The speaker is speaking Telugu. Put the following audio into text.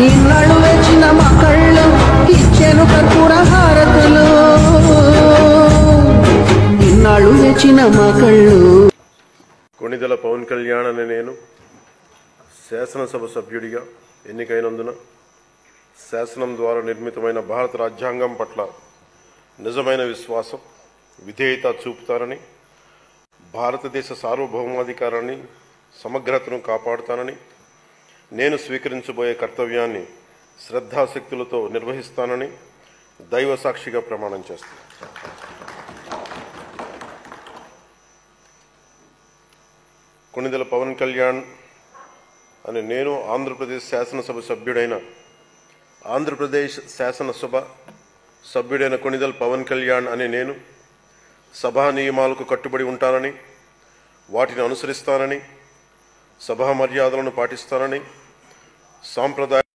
ఇన్నాళ్ళు వేచిన మా కళ్ళు ఇచ్చాను కర్పూర హారతులు ఇన్నాళ్ళు వేచిన మా కళ్ళు కొణిదెల పవన్ కళ్యాణ్ అనే నేను శాసనసభ సభ్యుడిగా ఎన్నికైనందున శాసనం ద్వారా నిర్మితమైన భారత రాజ్యాంగం పట్ల నిజమైన విశ్వాసం విధేయత చూపుతానని భారతదేశ సార్వభౌమాధికారాన్ని సమగ్రతను కాపాడుతానని నేను స్వీకరించబోయే కర్తవ్యాన్ని శ్రద్ధాశక్తులతో నిర్వహిస్తానని దైవ సాక్షిగా ప్రమాణం చేస్తాను కొణిదెల పవన్ కళ్యాణ్ అని నేను ఆంధ్రప్రదేశ్ శాసనసభ సభ్యుడైన ఆంధ్రప్రదేశ్ శాసనసభ సభ్యుడైన కొణిదెల పవన్ కళ్యాణ్ అని నేను సభా నియమాలకు కట్టుబడి ఉంటానని వాటిని అనుసరిస్తానని సభా మర్యాదలను పాటిస్తానని సాంప్రదాయ